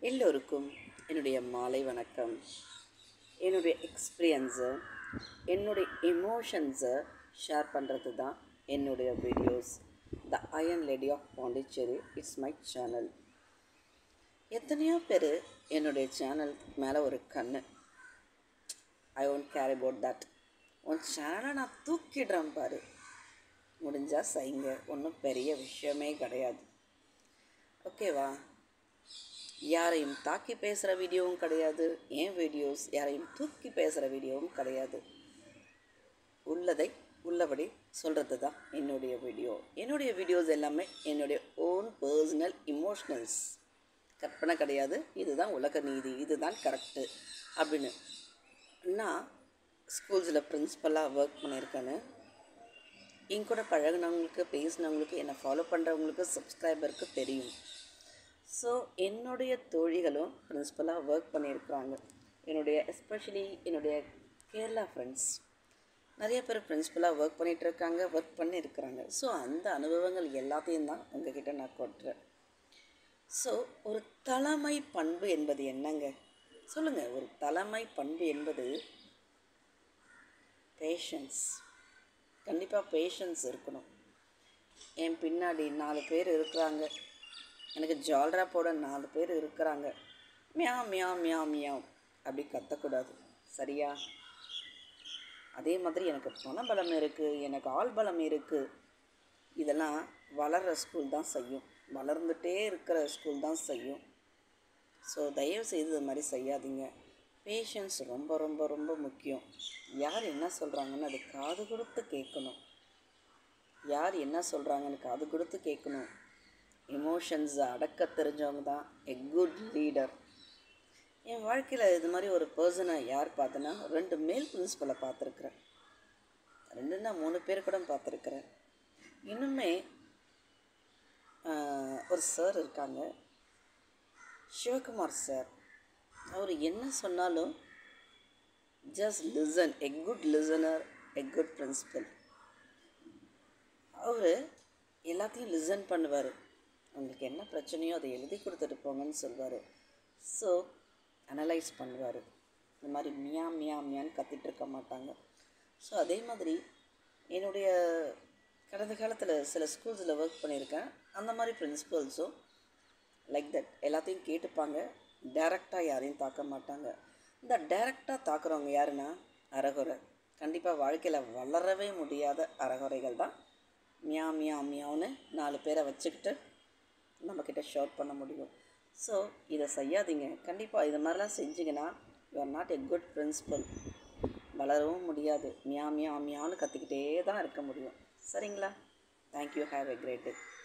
எல்லோருக்கும் என்னுடைய மாலை வணக்கம் என்னுடைய எக்ஸ்பீரியன்ஸை என்னுடைய எமோஷன்ஸை ஷேர் பண்ணுறது தான் என்னுடைய videos the iron lady of Pondicherry it's my channel எத்தனையோ பேர் என்னுடைய சேனல் மேலே ஒரு கண்ணு I won't care about that உன் சேனலை நான் தூக்கிடுறேன் பாரு முடிஞ்சால் செய்யுங்க ஒன்றும் பெரிய விஷயமே கிடையாது ஓகேவா யாரையும் தாக்கி பேசுகிற வீடியோவும் கிடையாது என் வீடியோஸ் யாரையும் தூக்கி பேசுகிற வீடியோவும் கிடையாது உள்ளதை உள்ளபடி சொல்கிறது தான் என்னுடைய வீடியோ என்னுடைய வீடியோஸ் எல்லாமே என்னுடைய ஓன் பர்சனல் இமோஷ்னல்ஸ் கற்பனை கிடையாது இதுதான் உலக நீதி இதுதான் கரெக்டு அப்படின்னு நான் ஸ்கூல்ஸில் ப்ரின்ஸிபலாக ஒர்க் பண்ணியிருக்கேன்னு என் கூட பழகுனவங்களுக்கு பேசினவங்களுக்கு என்னை ஃபாலோ பண்ணுறவங்களுக்கு சப்ஸ்கிரைபருக்கு தெரியும் ஸோ என்னுடைய தோழிகளும் ப்ரின்ஸிபலாக ஒர்க் பண்ணியிருக்கிறாங்க என்னுடைய எஸ்பெஷலி என்னுடைய கேரளா ஃப்ரெண்ட்ஸ் நிறைய பேர் ப்ரின்ஸிபலாக ஒர்க் பண்ணிகிட்டு இருக்காங்க ஒர்க் பண்ணியிருக்கிறாங்க ஸோ அந்த அனுபவங்கள் எல்லாத்தையும் தான் உங்ககிட்ட நான் கொட்டுறேன் ஸோ ஒரு தலைமை பண்பு என்பது என்னங்க சொல்லுங்கள் ஒரு தலைமை பண்பு என்பது பேஷன்ஸ் கண்டிப்பாக பேஷன்ஸ் இருக்கணும் என் பின்னாடி நாலு பேர் இருக்கிறாங்க எனக்கு ஜால்ரா போட நாலு பேர் இருக்கிறாங்க மியா மியா மியா மியாவ் அப்படி கத்தக்கூடாது சரியா அதே மாதிரி எனக்கு பணபலம் இருக்குது எனக்கு ஆள் பலம் இருக்குது இதெல்லாம் வளர்கிற ஸ்கூல் தான் செய்யும் வளர்ந்துட்டே இருக்கிற ஸ்கூல் தான் செய்யும் ஸோ தயவு செய்து இது மாதிரி செய்யாதீங்க பேஷன்ஸ் ரொம்ப ரொம்ப ரொம்ப முக்கியம் யார் என்ன சொல்கிறாங்கன்னு அது காது கொடுத்து கேட்கணும் யார் என்ன சொல்கிறாங்கன்னு காது கொடுத்து கேட்கணும் எமோஷன்ஸை அடக்க தெரிஞ்சவங்க தான் எ குட் லீடர் என் வாழ்க்கையில் இது மாதிரி ஒரு பர்சனை யார் பார்த்தேன்னா ரெண்டு மேல் பிரின்ஸிபலை பார்த்துருக்குறேன் ரெண்டுன்னா மூணு பேர் கூட பார்த்துருக்குறேன் இன்னுமே ஆஹ், ஒரு சார் இருக்காங்க சிவகுமார் சார் அவர் என்ன சொன்னாலும் just listen a good listener a good principal அவர் எல்லாத்தையும் லிசன் பண்ணுவார் உங்களுக்கு என்ன பிரச்சனையோ அதை எழுதி கொடுத்துட்டு போங்கன்னு சொல்வார் ஸோ அனலைஸ் பண்ணுவார் இந்த மாதிரி மியா மியா மியான்னு கத்திட்டு இருக்க மாட்டாங்க ஸோ அதே மாதிரி என்னுடைய கடந்த காலத்தில் சில ஸ்கூல்ஸில் ஒர்க் பண்ணியிருக்கேன் அந்த மாதிரி பிரின்சிபல்ஸும் லைக் தட் எல்லாத்தையும் கேட்டுப்பாங்க டைரெக்டாக யாரையும் தாக்க மாட்டாங்க இந்த டைரெக்டாக தாக்குறவங்க யாருன்னா அறகுறை கண்டிப்பாக வாழ்க்கையில் வளரவே முடியாத அறகுறைகள் தான் மியா மியா மியாவுன்னு நாலு பேரை வச்சுக்கிட்டு நம்மக்கிட்ட ஷவுட் பண்ண முடியும் ஸோ இதை செய்யாதீங்க கண்டிப்பாக இது மாதிரிலாம் செஞ்சீங்கன்னா you are not a good principal வளரவும் முடியாது மியா மியா மியான்னு கத்திக்கிட்டே தான் இருக்க முடியும் சரிங்களா thank you have a great day